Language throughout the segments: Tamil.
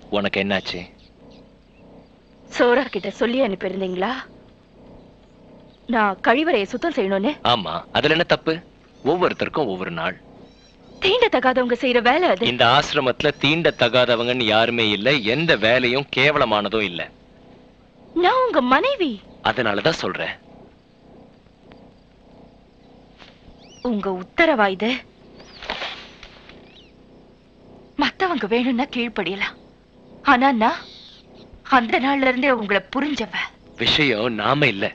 உனக்கு என்னாச்சு சோரா கிட்ட சொல்லி அனுப்பியிருந்தீங்களா நான் கழிவறையை சுத்தம் செய்யணும்னு ஆமா அதுல என்ன தப்பு ஒவ்வொருத்தருக்கும் ஒவ்வொரு நாள் தீண்ட தகாதவங்க செய்யற வேலை அது இந்த ஆசிரமத்துல தீண்ட தகாதவங்கன்னு யாருமே இல்ல எந்த வேலையும் கேவலமானதும் இல்ல நான் உங்க மனைவி அதனாலதான் சொல்றேன் உங்க உத்தரவா இது மத்தவங்க வேணும்னா கீழ்ப்படியலாம் ஆனா நான் அந்த நாள்ல இருந்தே உங்களை புரிஞ்சவ விஷயம் நாம இல்ல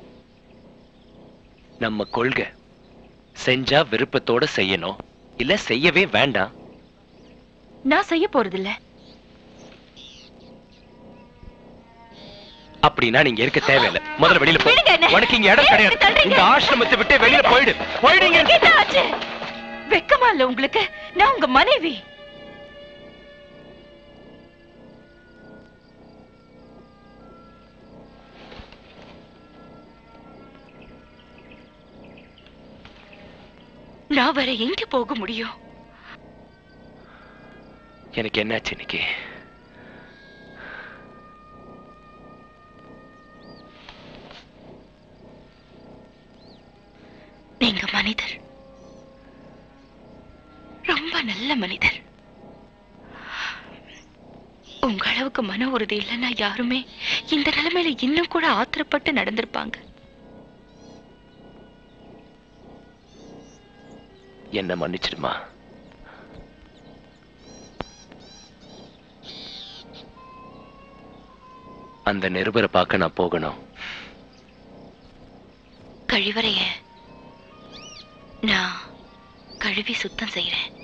நம்ம கொள்கை செஞ்சா விருப்பத்தோட செய்யணும் இல்ல செய்யவே வேண்டாம் நான் செய்ய போறதில்ல அப்படின்னா நீங்க இருக்க தேவையில்ல முதல்ல வெளியில போ விடுங்க என்ன. உனக்கு இங்க இடம் ஏன் கிடையாது இப்படி தள்ளுறீங்க? இந்த ஆசிரமத்தை விட்டு வெளியில போயிடு போயிடுங்க உங்களுக்கு என்ன ஆச்சு வெக்கமா இல்ல உங்களுக்கு நான் உங்க மனைவி நான் வேற எங்க போக முடியும் எனக்கு என்னாச்சு இன்னைக்கு நீங்க மனிதர் ரொம்ப நல்ல மனிதர் உங்க அளவுக்கு மன உறுதி இல்லைன்னா யாருமே இந்த நிலைமையில இன்னும் கூட ஆத்திரப்பட்டு நடந்திருப்பாங்க என்ன மன்னிச்சிடுமா அந்த நிருபரை பார்க்க நான் போகணும் கழிவறைய நான் கழுவி சுத்தம் செய்யறேன்